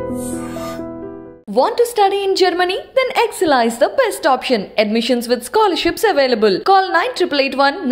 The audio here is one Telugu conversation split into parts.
Want to study in Germany? Then Excella is the best option. Admissions with scholarships available. Call 9881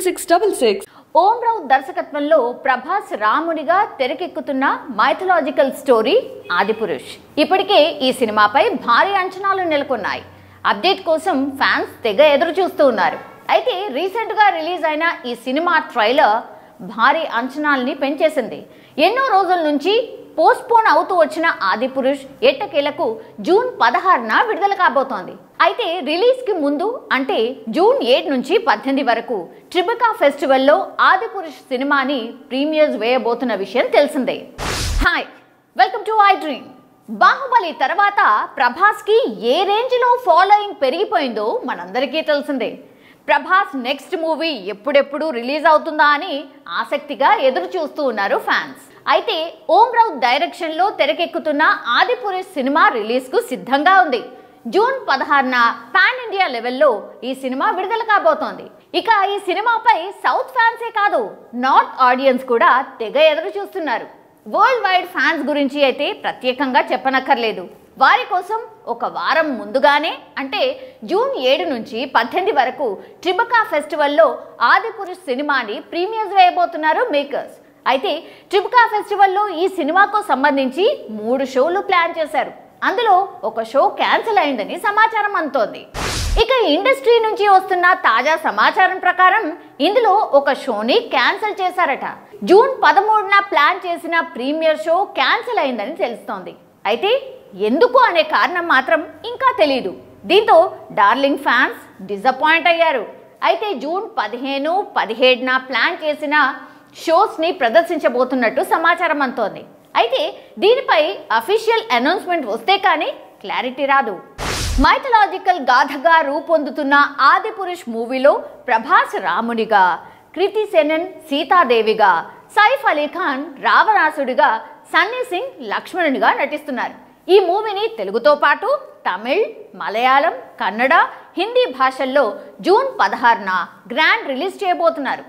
96666. ఓం రావు దర్శకత్వంలో ప్రభాస్ రాముడిగా తెరకెక్కుతున్న మైథలాజికల్ స్టోరీ ఆదిపురుష్ ఇప్పటికే ఈ సినిమాపై భారీ అంచనాలు నెలకొన్నాయి అప్డేట్ కోసం ఫ్యాన్స్ తెగ ఎదురు చూస్తూ ఉన్నారు అయితే రీసెంట్గా రిలీజ్ అయిన ఈ సినిమా ట్రైలర్ భారీ అంచనాల్ని పెంచేసింది ఎన్నో రోజుల నుంచి పోస్ట్పోన్ అవుతూ వచ్చిన ఆదిపురుష్ ఎట్టకేలకు జూన్ పదహారున విడుదల కాబోతోంది అయితే రిలీజ్ కి ముందు అంటే జూన్ ఏడు నుంచి పద్దెనిమిది వరకు ట్రిబికా ఫెస్టివల్లో ఆదిపురుష్ సినిమాని ప్రీమియర్స్ వేయబోతున్న విషయం తెలిసిందే hi welcome to I dream Baahubali తర్వాత ప్రభాస్ కి ఏ రేంజ్ లో ఫాలోయింగ్ పెరిగిపోయిందో మనందరికీ తెలిసిందే ప్రభాస్ నెక్స్ట్ మూవీ ఎప్పుడెప్పుడు రిలీజ్ అవుతుందా అని ఆసక్తిగా ఎదురు చూస్తూ ఉన్నారు ఫ్యాన్స్ అయితే ఓం రావు డైరెక్షన్ లో తెరకెక్కుతున్న ఆదిపురుష్ సినిమా రిలీజ్ కు సిద్ధంగా ఉంది జూన్ పదహారున పాన్ ఇండియా లెవెల్లో ఈ సినిమా విడుదల కాబోతోంది ఇక ఈ సినిమాపై సౌత్ ఫ్యాన్సే కాదు నార్త్ ఆడియన్స్ కూడా తెగ ఎదురు చూస్తున్నారు వరల్డ్ వైడ్ ఫ్యాన్స్ గురించి అయితే ప్రత్యేకంగా చెప్పనక్కర్లేదు వారి కోసం ఒక వారం ముందుగానే అంటే జూన్ ఏడు నుంచి పద్దెనిమిది వరకు ట్రిబకా ఫెస్టివల్లో ఆదిపురుష్ సినిమాని ప్రీమియర్స్ వేయబోతున్నారు మేకర్స్ అయితే ట్రిబకా ఫెస్టివల్లో ఈ సినిమాకు సంబంధించి మూడు షోలు ప్లాన్ చేశారు అందులో ఒక షో క్యాన్సిల్ అయిందని సమాచారం అందుతోంది ఇక ఇండస్ట్రీ నుంచి వస్తున్న తాజా సమాచారం ప్రకారం ఇందులో ఒక షోని క్యాన్సిల్ చేశారట జూన్ పదమూడున ప్లాన్ చేసిన ప్రీమియర్ షో క్యాన్సిల్ అయిందని తెలుస్తోంది అయితే ఎందుకు అనే కారణం మాత్రం ఇంకా తెలియదు దీంతో డార్లింగ్ ఫ్యాన్స్ డిసప్పాయింట్ అయ్యారు అయితే జూన్ పదిహేను పదిహేడున ప్లాన్ చేసిన షోస్ని ప్రదర్శించబోతున్నట్టు సమాచారం అంతోంది అయితే దీనిపై అఫీషియల్ అనౌన్స్మెంట్ వస్తే కానీ క్లారిటీ రాదు మైథలాజికల్ గాథగా రూపొందుతున్న ఆదిపురుష్ మూవీలో ప్రభాస్ రాముడిగా కృతి సెనన్ సీతాదేవిగా సైఫ్ అలీ ఖాన్ రావణాసుడిగా సన్నీ సింగ్ లక్ష్మణునిగా నటిస్తున్నారు ఈ మూవీని తెలుగుతో పాటు తమిళ్ మలయాళం కన్నడ హిందీ భాషల్లో జూన్ పదహారున గ్రాండ్ రిలీజ్ చేయబోతున్నారు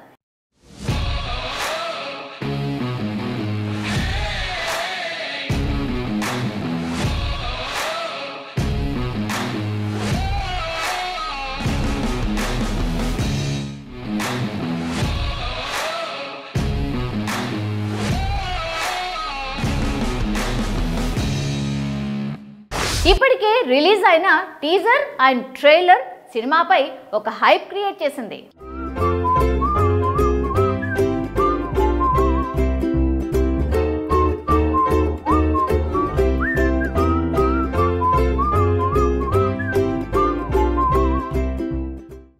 ఇప్పటికే రిలీజ్ అయిన టీజర్ అండ్ ట్రైలర్ సినిమాపై ఒక హైప్ క్రియేట్ చేసింది